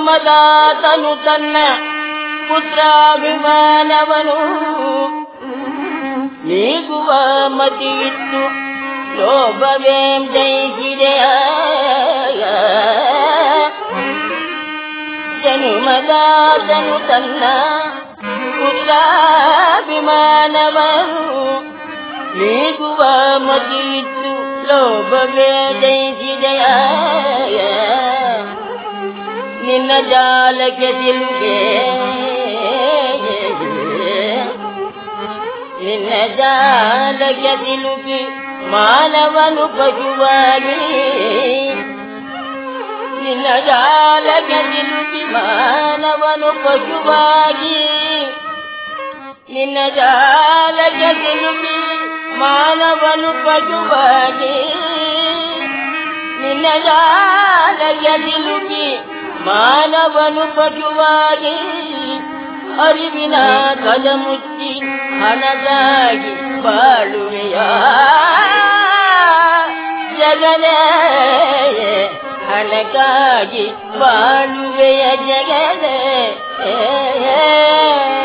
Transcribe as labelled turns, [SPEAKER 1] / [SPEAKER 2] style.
[SPEAKER 1] ಜನುಮದಾತನು ತನ್ನ ಪುತ್ರಾಭಿಮಾನವನು ನೀಗುವ ಮತಿಯಿತ್ತು ಲೋಭವೇಂ ಜಯಿಸಿದೆಯ ಜನುಮದಾತನು ತನ್ನ ಪುತ್ರಾಭಿಮಾನವನು ನೀಗುವ ಮತಿಯಿತ್ತು ಲೋಭವೇ ಜಯಿಸಿದೆಯ ನಿನ್ನ ಜಾಲಕ್ಕೆ ಸಿಲುಗೆ ನಿನ್ನ ಜಾಲಕ್ಕೆ ಸಿಲುಕಿ ಮಾನವನು ಪಶುವಾಗಿ ನಿನ್ನ ಜಾಲಕ್ಕೆ ಸಿಲುಕಿ ಮಾನವನು ಪಶುವಾಗಿ ನಿನ್ನ ಜಾಲಕ್ಕೆ ಸಿಲುಕಿ ಮಾನವನು ಪಶುವಾಗಿ ನಿನ್ನ ಜಾಲಕ್ಕೆ ಸಿಲುಕಿ ಮಾನವನು ಪಟುವಾಗಿ ಅರಿವಿನ ಕದ ಮುಚ್ಚಿ ಹಣದಾಗಿ ಬಾಳುವೆಯ ಜಗನೇ ಹಣಕ್ಕಾಗಿ ಬಾಳುವೆಯ ಜಗನೇ